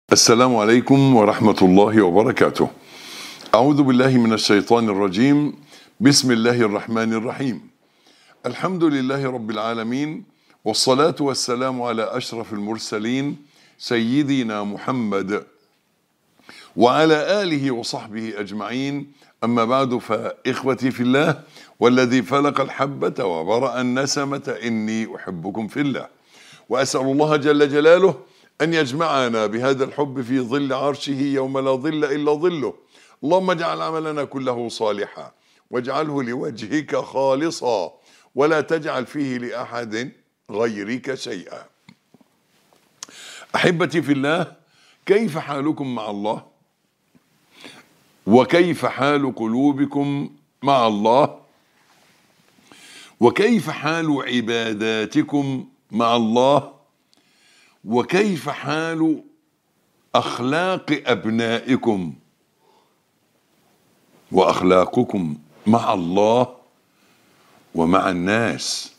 السلام عليكم ورحمة الله وبركاته. أعوذ بالله من الشيطان الرجيم. بسم الله الرحمن الرحيم. الحمد لله رب العالمين والصلاة والسلام على أشرف المرسلين سيدنا محمد وعلى آله وصحبه أجمعين أما بعد فإخوتي في الله والذي فلق الحبة وبرأ النسمة إني أحبكم في الله وأسأل الله جل جلاله أن يجمعنا بهذا الحب في ظل عرشه يوم لا ظل إلا ظله اللهم اجعل عملنا كله صالحا واجعله لوجهك خالصا ولا تجعل فيه لأحد غيرك شيئا أحبتي في الله كيف حالكم مع الله وكيف حال قلوبكم مع الله وكيف حال عباداتكم مع الله وكيف حال اخلاق ابنائكم واخلاقكم مع الله ومع الناس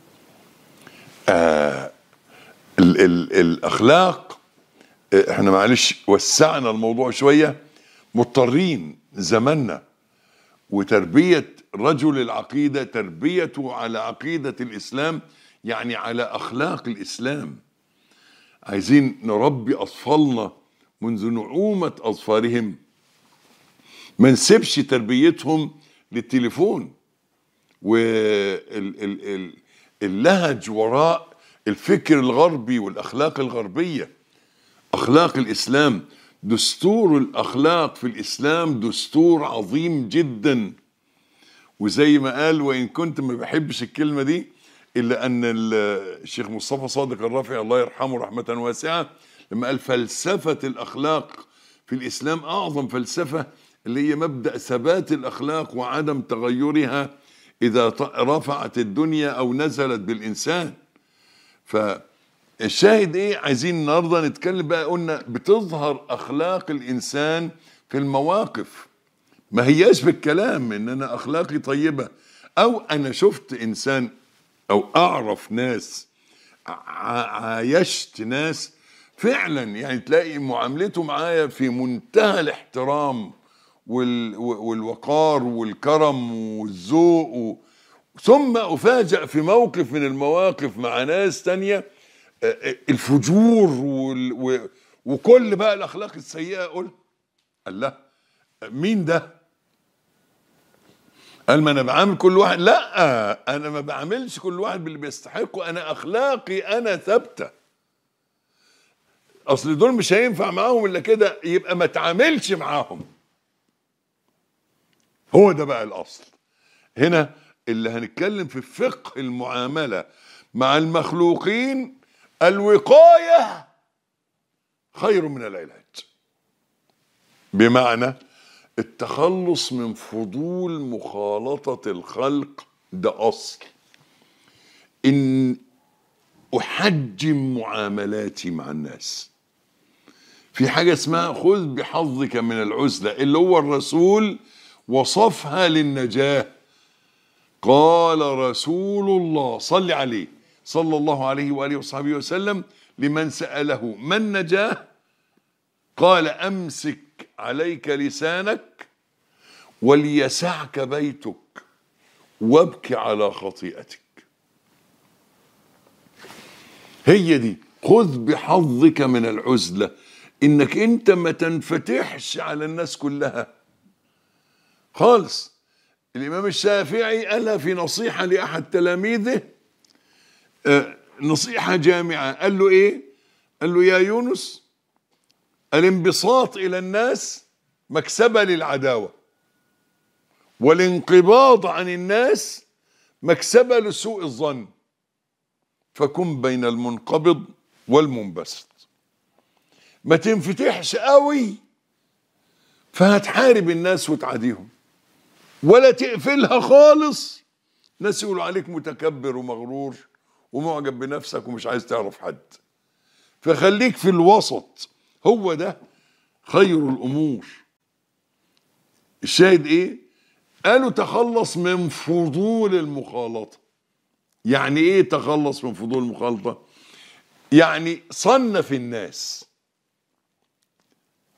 آه ال ال الاخلاق آه، احنا معلش وسعنا الموضوع شويه مضطرين زماننا وتربيه رجل العقيده تربيته على عقيده الاسلام يعني على اخلاق الاسلام عايزين نربي اطفالنا منذ نعومه اظفارهم ما نسيبش تربيتهم للتليفون واللهج وراء الفكر الغربي والاخلاق الغربيه اخلاق الاسلام دستور الاخلاق في الاسلام دستور عظيم جدا وزي ما قال وان كنت ما بحبش الكلمه دي الا ان الشيخ مصطفى صادق الرافعي الله يرحمه رحمه واسعه لما قال فلسفه الاخلاق في الاسلام اعظم فلسفه اللي هي مبدا ثبات الاخلاق وعدم تغيرها اذا ط- رفعت الدنيا او نزلت بالانسان فالشاهد ايه عايزين النهارده نتكلم بقى قلنا بتظهر اخلاق الانسان في المواقف ما هياش بالكلام ان انا اخلاقي طيبه او انا شفت انسان او اعرف ناس ع- عايشت ناس فعلا يعني تلاقي معاملته معايا في منتهى الاحترام وال والوقار والكرم والذوق و- ثم افاجئ في موقف من المواقف مع ناس تانية آه، آه، الفجور وال و- وكل بقى الاخلاق السيئه قلت الله مين ده قال ما انا بعامل كل واحد لا انا ما بعاملش كل واحد باللي بيستحقه انا اخلاقي انا ثابته اصل دول مش هينفع معاهم الا كده يبقى ما تعاملش معاهم هو ده بقى الاصل هنا اللي هنتكلم في فقه المعامله مع المخلوقين الوقايه خير من العلاج بمعنى التخلص من فضول مخالطة الخلق ده أصل إن أحجم معاملاتي مع الناس في حاجة اسمها خذ بحظك من العزلة اللي هو الرسول وصفها للنجاة قال رسول الله صل عليه صلى الله عليه وآله وصحبه وسلم لمن سأله ما النجاه قال امسك عليك لسانك وليسعك بيتك وابك على خطيئتك هي دي خذ بحظك من العزله انك انت ما تنفتحش على الناس كلها خالص الامام الشافعي قالها في نصيحه لاحد تلاميذه آه، نصيحه جامعه قال له ايه قال له يا يونس الانبساط الى الناس مكسبه للعداوه والانقباض عن الناس مكسبه لسوء الظن فكن بين المنقبض والمنبسط ما تنفتحش قوي فهتحارب الناس وتعاديهم ولا تقفلها خالص ناس يقولوا عليك متكبر ومغرور ومعجب بنفسك ومش عايز تعرف حد فخليك في الوسط هو ده خير الامور الشاهد ايه قالوا تخلص من فضول المخالطه يعني ايه تخلص من فضول المخالطه يعني صنف الناس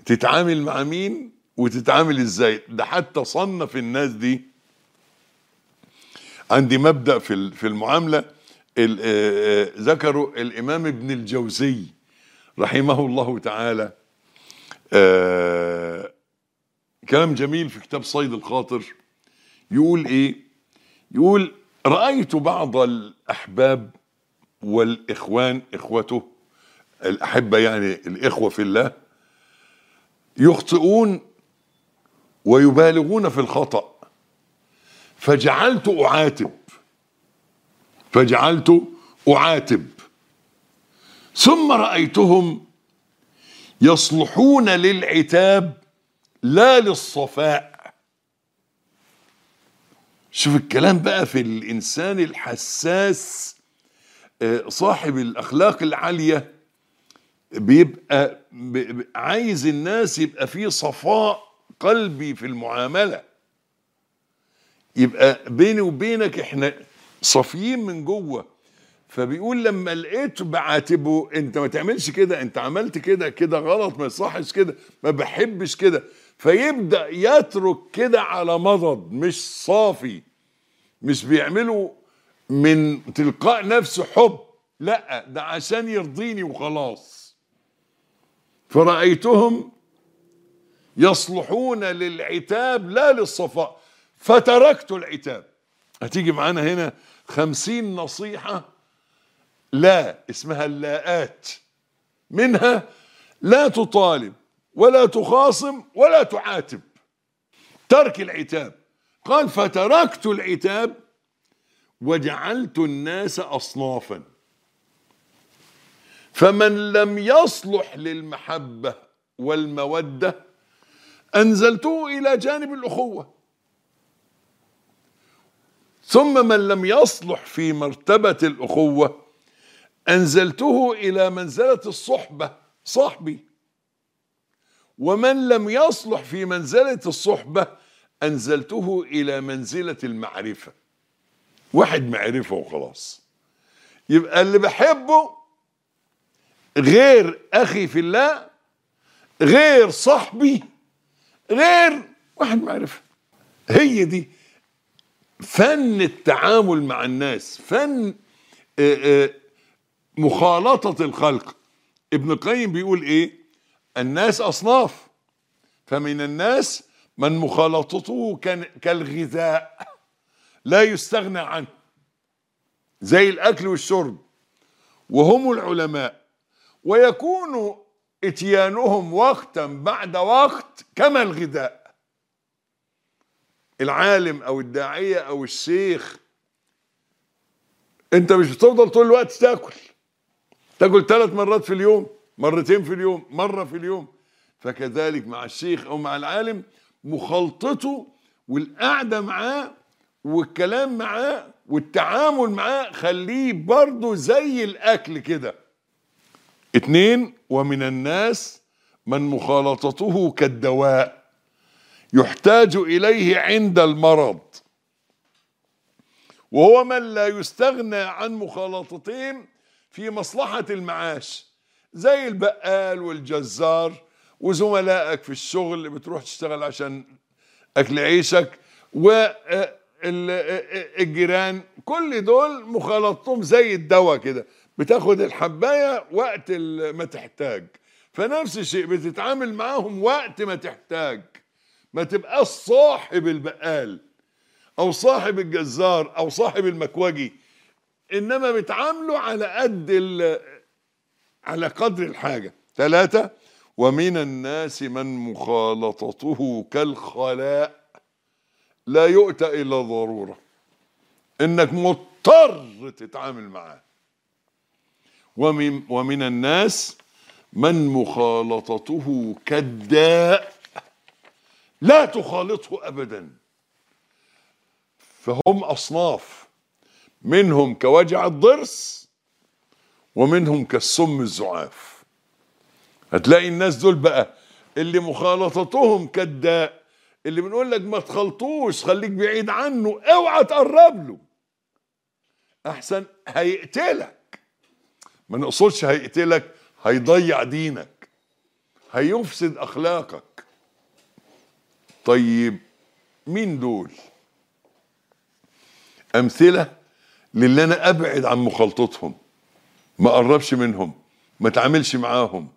تتعامل مع مين وتتعامل ازاي ده حتى صنف الناس دي عندي مبدأ في ال- في المعاملة ال- آه، آه، ذكروا الإمام ابن الجوزي رحمه الله تعالى آه، كلام جميل في كتاب صيد الخاطر يقول ايه يقول رأيت بعض الأحباب والإخوان إخوته الأحبة يعني الإخوة في الله يخطئون ويبالغون في الخطأ فجعلت أعاتب فجعلت أعاتب ثم رأيتهم يصلحون للعتاب لا للصفاء شوف الكلام بقى في الإنسان الحساس آه، صاحب الأخلاق العالية بيبقى ب- ب- عايز الناس يبقى فيه صفاء قلبي في المعاملة يبقى بيني وبينك احنا صافيين من جوه فبيقول لما لقيته بعاتبه انت ما تعملش كده انت عملت كده كده غلط ما يصحش كده ما بحبش كده فيبدا يترك كده على مضض مش صافي مش بيعمله من تلقاء نفسه حب لا ده عشان يرضيني وخلاص فرأيتهم يصلحون للعتاب لا للصفاء فتركت العتاب هتيجي معانا هنا خمسين نصيحة لا اسمها اللاءات منها لا تطالب ولا تخاصم ولا تعاتب ترك العتاب قال فتركت العتاب وجعلت الناس أصنافا فمن لم يصلح للمحبة والمودة أنزلته إلى جانب الأخوة ثم من لم يصلح في مرتبة الأخوة أنزلته إلى منزلة الصحبة صاحبي ومن لم يصلح في منزلة الصحبة أنزلته إلى منزلة المعرفة واحد معرفة وخلاص يبقى اللي بحبه غير أخي في الله غير صاحبي غير واحد معرفة هي دي فن التعامل مع الناس فن آه، آه، مخالطة الخلق ابن القيم بيقول ايه الناس اصناف فمن الناس من مخالطته كان كالغذاء لا يستغنى عنه زي الاكل والشرب وهم العلماء ويكون اتيانهم وقتا بعد وقت كما الغذاء العالم او الداعيه او الشيخ انت مش بتفضل طول الوقت تاكل تاكل ثلاث مرات في اليوم مرتين في اليوم مره في اليوم فكذلك مع الشيخ او مع العالم مخالطته والقعده معاه والكلام معاه والتعامل معاه خليه برضه زي الاكل كده اتنين ومن الناس من مخالطته كالدواء يحتاج اليه عند المرض وهو من لا يستغنى عن مخالطتهم في مصلحة المعاش زي البقال والجزار وزملائك في الشغل اللي بتروح تشتغل عشان أكل عيشك والجيران كل دول مخالطتهم زي الدواء كده بتاخد الحباية وقت ال- ما تحتاج فنفس الشيء بتتعامل معاهم وقت ما تحتاج ما تبقاش صاحب البقال او صاحب الجزار او صاحب المكوجي انما بتعامله على قد ال- على قدر الحاجه ثلاثه ومن الناس من مخالطته كالخلاء لا يؤتى الا ضروره انك مضطر تتعامل معاه ومن ومن الناس من مخالطته كالداء لا تخالطه ابدا فهم اصناف منهم كوجع الضرس ومنهم كالسم الزعاف هتلاقي الناس دول بقى اللي مخالطتهم كالداء اللي بنقول لك ما تخلطوش خليك بعيد عنه اوعى تقرب له احسن هيقتلك ما نقصدش هيقتلك هيضيع دينك هيفسد اخلاقك طيب مين دول امثله للي انا ابعد عن مخالطتهم ما اقربش منهم ما اتعاملش معاهم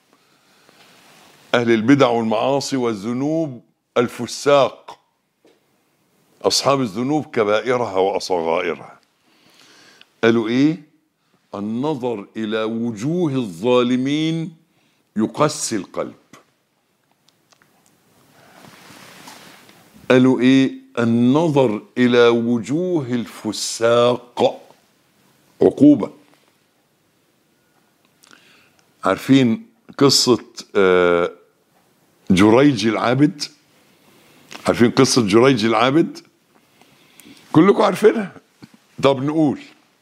اهل البدع والمعاصي والذنوب الفساق اصحاب الذنوب كبائرها وصغائرها قالوا ايه النظر الى وجوه الظالمين يقسي القلب قالوا ايه النظر الى وجوه الفساق عقوبه عارفين قصه آه، جريج العابد عارفين قصه جريج العابد كلكم عارفينها طب نقول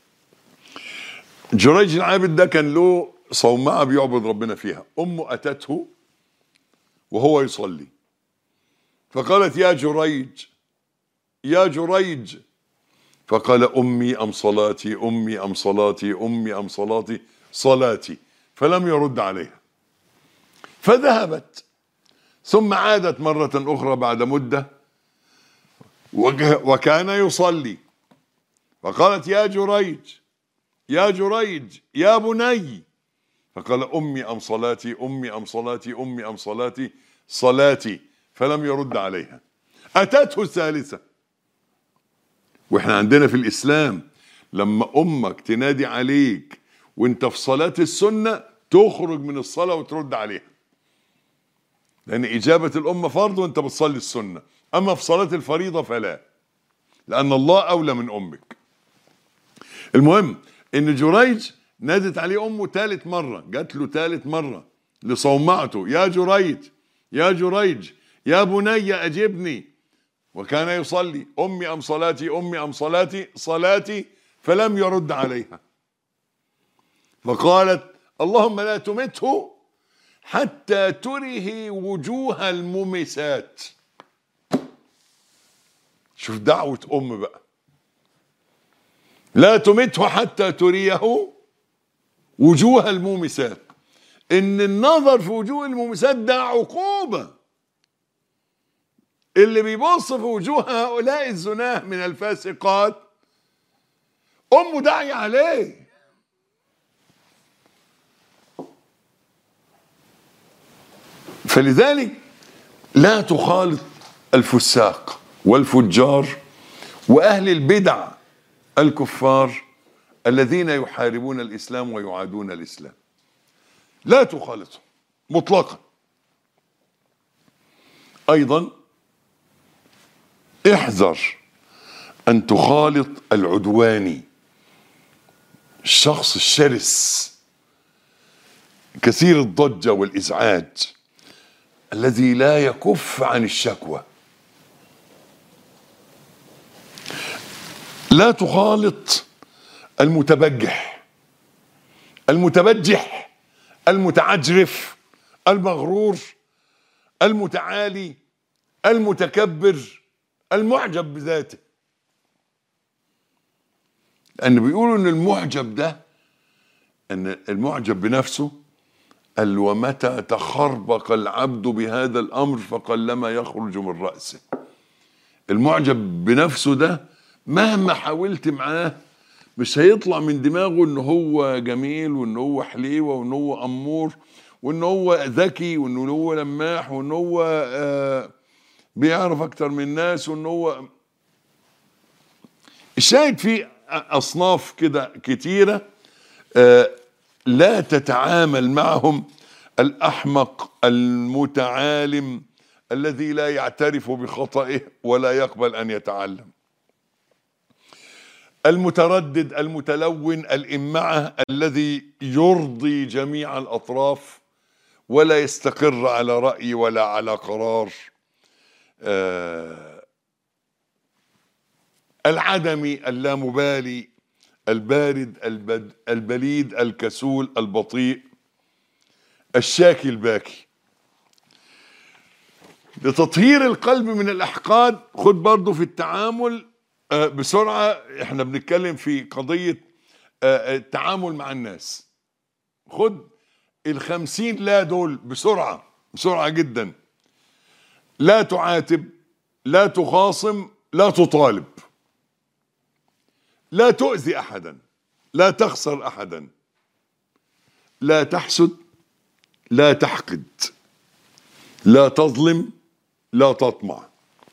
جريج العابد ده كان له صومعه بيعبد ربنا فيها امه اتته وهو يصلي فقالت يا جريج يا جريج فقال امي ام صلاتي امي ام صلاتي امي ام صلاتي صلاتي فلم يرد عليها فذهبت ثم عادت مرة أخرى بعد مدة وك- وكان يصلي فقالت يا جريج يا جريج يا بني فقال أمي أم صلاتي أمي أم صلاتي أمي أم صلاتي صلاتي فلم يرد عليها أتته الثالثة واحنا عندنا في الإسلام لما أمك تنادي عليك وانت في صلاة السنة تخرج من الصلاة وترد عليها لأن إجابة الأمة فرض وأنت بتصلي السنة أما في صلاة الفريضة فلا لأن الله أولى من أمك المهم إن جريج نادت عليه أمه ثالث مرة جات له ثالث مرة لصومعته يا جريج يا جريج يا بني أجبني وكان يصلي أمي أم صلاتي أمي أم صلاتي صلاتي فلم يرد عليها فقالت اللهم لا تمته حتى تره وجوه الممسات شوف دعوة أم بقى لا تمته حتى تريه وجوه المومسات إن النظر في وجوه المومسات ده عقوبة اللي بيبص في وجوه هؤلاء الزناه من الفاسقات أمه داعية عليه فلذلك لا تخالط الفساق والفجار واهل البدع الكفار الذين يحاربون الاسلام ويعادون الاسلام لا تخالطهم مطلقا ايضا احذر ان تخالط العدواني الشخص الشرس كثير الضجه والازعاج الذي لا يكف عن الشكوى لا تخالط المتبجح المتبجح المتعجرف المغرور المتعالي المتكبر المعجب بذاته لأن بيقولوا إن المعجب ده إن المعجب بنفسه قال ومتى تخربق العبد بهذا الامر فقلما يخرج من راسه المعجب بنفسه ده مهما حاولت معاه مش هيطلع من دماغه ان هو جميل وان هو حليوه وان هو امور وان هو ذكي وان هو لماح وان هو آه بيعرف اكتر من الناس وان هو الشاهد في اصناف كده كتيره آه لا تتعامل معهم الاحمق المتعالم الذي لا يعترف بخطئه ولا يقبل ان يتعلم المتردد المتلون الامعه الذي يرضي جميع الاطراف ولا يستقر على راي ولا على قرار آه العدمي اللامبالي البارد البد البليد الكسول البطيء الشاكي الباكي لتطهير القلب من الأحقاد خد برضو في التعامل آه، بسرعة احنا بنتكلم في قضية آه، التعامل مع الناس خد الخمسين لا دول بسرعة بسرعة جدا لا تعاتب لا تخاصم لا تطالب لا تؤذي احدا لا تخسر احدا لا تحسد لا تحقد لا تظلم لا تطمع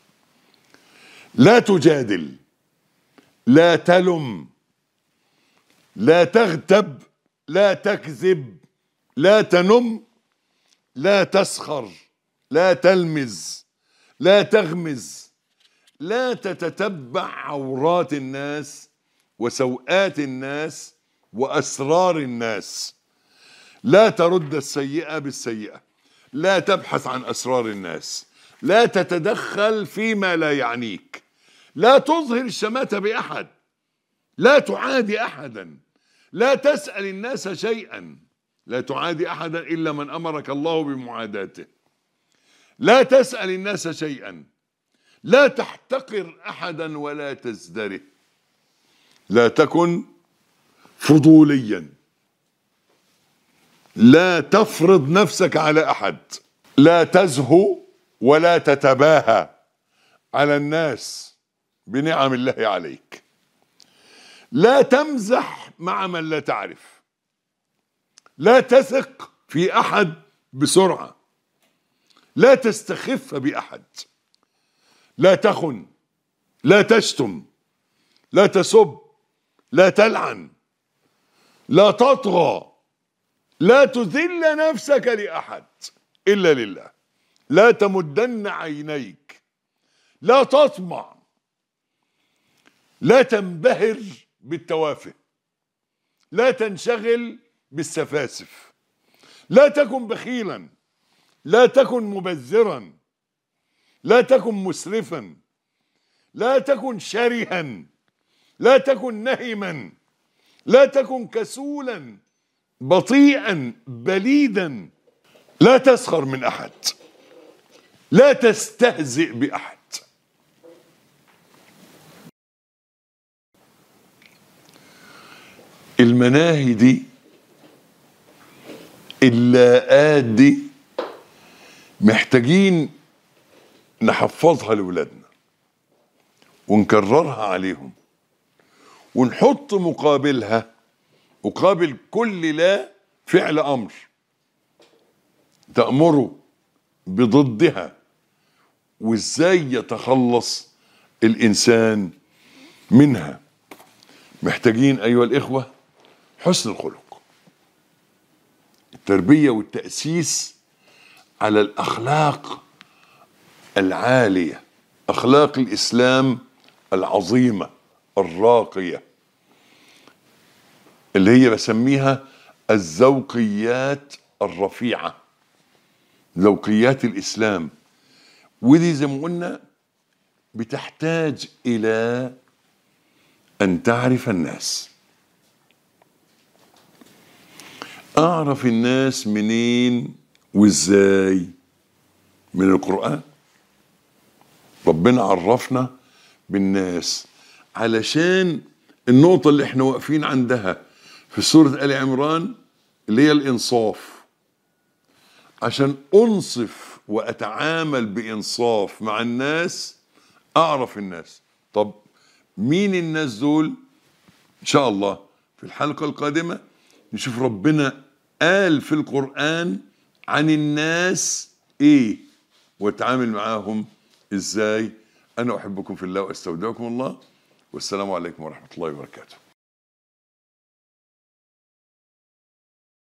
لا تجادل لا تلم لا تغتب لا تكذب لا تنم لا تسخر لا تلمز لا تغمز لا تتتبع عورات الناس وسوءات الناس واسرار الناس لا ترد السيئه بالسيئه لا تبحث عن اسرار الناس لا تتدخل فيما لا يعنيك لا تظهر الشماتة باحد لا تعادي احدا لا تسال الناس شيئا لا تعادي احدا الا من امرك الله بمعاداته لا تسال الناس شيئا لا تحتقر احدا ولا تزدره لا تكن فضوليا لا تفرض نفسك على احد لا تزهو ولا تتباهى على الناس بنعم الله عليك لا تمزح مع من لا تعرف لا تثق في احد بسرعه لا تستخف باحد لا تخن لا تشتم لا تسب لا تلعن لا تطغى لا تذل نفسك لاحد الا لله لا تمدن عينيك لا تطمع لا تنبهر بالتوافه لا تنشغل بالسفاسف لا تكن بخيلا لا تكن مبذرا لا تكن مسرفا لا تكن شرها لا تكن نهما لا تكن كسولا بطيئا بليدا لا تسخر من احد لا تستهزئ باحد المناهي دي اللاءات دي محتاجين نحفظها لاولادنا ونكررها عليهم ونحط مقابلها مقابل كل لا فعل امر تأمره بضدها وازاي يتخلص الانسان منها محتاجين ايها الاخوه حسن الخلق التربيه والتاسيس على الاخلاق العاليه اخلاق الاسلام العظيمه الراقيه اللي هي بسميها الذوقيات الرفيعه ذوقيات الاسلام ودي زي ما قلنا بتحتاج الى ان تعرف الناس اعرف الناس منين وازاي من القران ربنا عرفنا بالناس علشان النقطه اللي احنا واقفين عندها في سوره ال عمران اللي هي الانصاف عشان انصف واتعامل بانصاف مع الناس اعرف الناس طب مين الناس دول ان شاء الله في الحلقه القادمه نشوف ربنا قال في القران عن الناس ايه واتعامل معاهم ازاي انا احبكم في الله واستودعكم الله والسلام عليكم ورحمه الله وبركاته